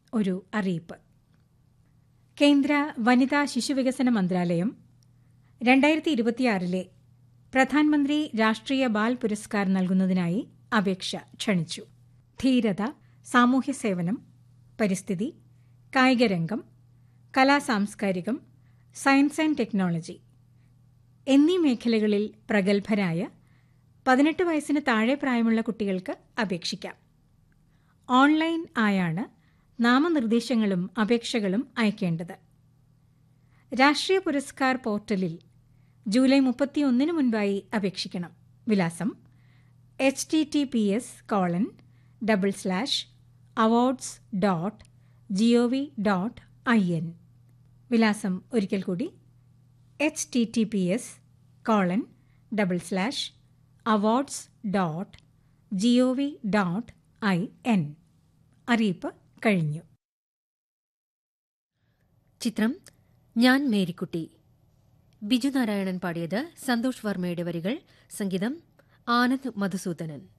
ഒരു അറിയിപ്പ് കേന്ദ്ര വനിതാ ശിശുവികസന മന്ത്രാലയം രണ്ടായിരത്തി ഇരുപത്തിയാറിലെ പ്രധാനമന്ത്രി രാഷ്ട്രീയ ബാൽ പുരസ്കാർ നൽകുന്നതിനായി അപേക്ഷ ക്ഷണിച്ചു ധീരത സാമൂഹ്യ സേവനം പരിസ്ഥിതി കായികരംഗം കലാസാംസ്കാരികം സയൻസ് ആൻഡ് ടെക്നോളജി എന്നീ മേഖലകളിൽ പ്രഗത്ഭരായ പതിനെട്ട് വയസ്സിന് താഴെ പ്രായമുള്ള കുട്ടികൾക്ക് അപേക്ഷിക്കാം ഓൺലൈൻ ആയാണ് നാമനിർദ്ദേശങ്ങളും അപേക്ഷകളും അയക്കേണ്ടത് രാഷ്ട്രീയ പുരസ്കാർ പോർട്ടലിൽ ജൂലൈ മുപ്പത്തിയൊന്നിന് മുൻപായി അപേക്ഷിക്കണം വിലാസം H T T P S colon double slash awards dot G O V dot I N വിലാസം ഒരിക്കൽ കൂടി H T T P S colon double slash awards dot G O V dot I N അറിയിപ്പ് കഴിഞ്ഞു ചിത്രം ഞാൻ മേരിക്കുട്ടി ബിജു നാരായണൻ പാടിയത് സന്തോഷ് വർമ്മയുടെ വരികൾ സംഗീതം ആനന്ദ് മധുസൂദനൻ